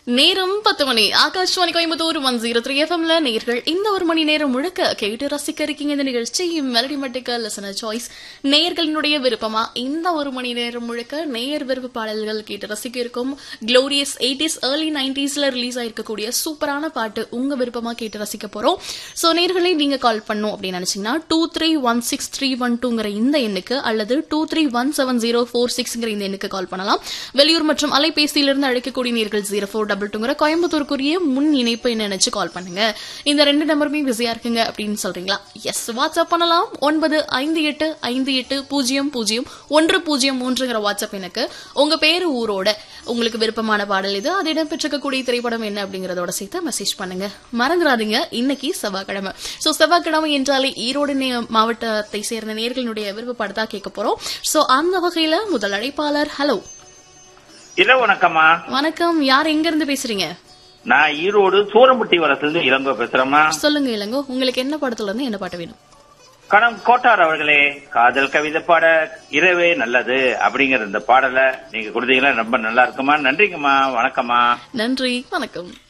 நேரம் பத்து மணி Akashvani Coimbatore one zero three எஃப்எம்ல நேர்கள் இந்த ஒரு மணி நேரம் முழுக்க கேட்டு ரசிக்க இருக்கீங்க இந்த நிகழ்ச்சி மெலடி மட்டிக்கல் லிசனர் சாய்ஸ் நேயர்களினுடைய விருப்பமா இந்த ஒரு மணி நேரம் முழுக்க நேயர் விருப்ப பாடல்கள் கேட்டு ரசிக்க இருக்கும் க்ளோரியஸ் எயிட்டிஸ் ஏர்லி நைன்டிஸ்ல ரிலீஸ் ஆயிருக்கக்கூடிய சூப்பரான பாட்டு உங்க விருப்பமா கேட்டு ரசிக்க போறோம் சோ நேர்களை நீங்க கால் பண்ணும் அப்படின்னு நினைச்சீங்கன்னா two three one six three one டூங்கிற இந்த எண்ணுக்கு அல்லது two three one seven zero four சிக்ஸ்ங்கிற இந்த எண்ணுக்கு கால் பண்ணலாம் வெளியூர் மற்றும் அலைபேசியிலிருந்து அழைக்கக்கூடிய நேர்கள் ஜீரோ ஃபோர் டபுள் டூங்கிற கோயம்புத்தூருக்குரிய முன் இணைப்பை நினைச்சு கால் பண்ணுங்க இந்த ரெண்டு நம்பருமே பிஸியா இருக்குங்க அப்படின்னு சொல்றீங்களா எஸ் வாட்ஸ்அப் பண்ணலாம் ஒன்பது ஐந்து எட்டு ஐந்து எட்டு பூஜ்ஜியம் பூஜ்ஜியம் ஒன்று பூஜ்ஜியம் மூன்றுங்கிற வாட்ஸ்அப் எனக்கு உங்க பேரு ஊரோட உங்களுக்கு விருப்பமான பாடல் இது அது இடம்பெற்றிருக்கக்கூடிய திரைப்படம் என்ன அப்படிங்கறதோட சேர்த்து மெசேஜ் பண்ணுங்க மறந்துடாதீங்க இன்னைக்கு செவ்வாய்க்கிழமை சோ செவ்வாய்க்கிழமை என்றாலே ஈரோடு நே- மாவட்டத்தை சேர்ந்த நேர்களுடைய விருப்ப படத்தா கேட்க போறோம் சோ அந்த வகையில முதல் அழைப்பாளர் ஹலோ இல்ல வணக்கம்மா வணக்கம் யார் எங்க இருந்து பேசுறீங்க நான் ஈரோடு சூரம்பட்டி வரத்திலிருந்து இளங்கோ பேசுறேம்மா சொல்லுங்க இளங்கோ உங்களுக்கு என்ன படத்துல இருந்து என்ன பாட்டு வேணும் கணம் கோட்டார் அவர்களே காதல் கவிதை பாட இரவே நல்லது அப்படிங்கிற இந்த பாடலை நீங்க கொடுத்தீங்கன்னா ரொம்ப நல்லா இருக்குமா நன்றிங்கம்மா வணக்கம்மா நன்றி வணக்கம்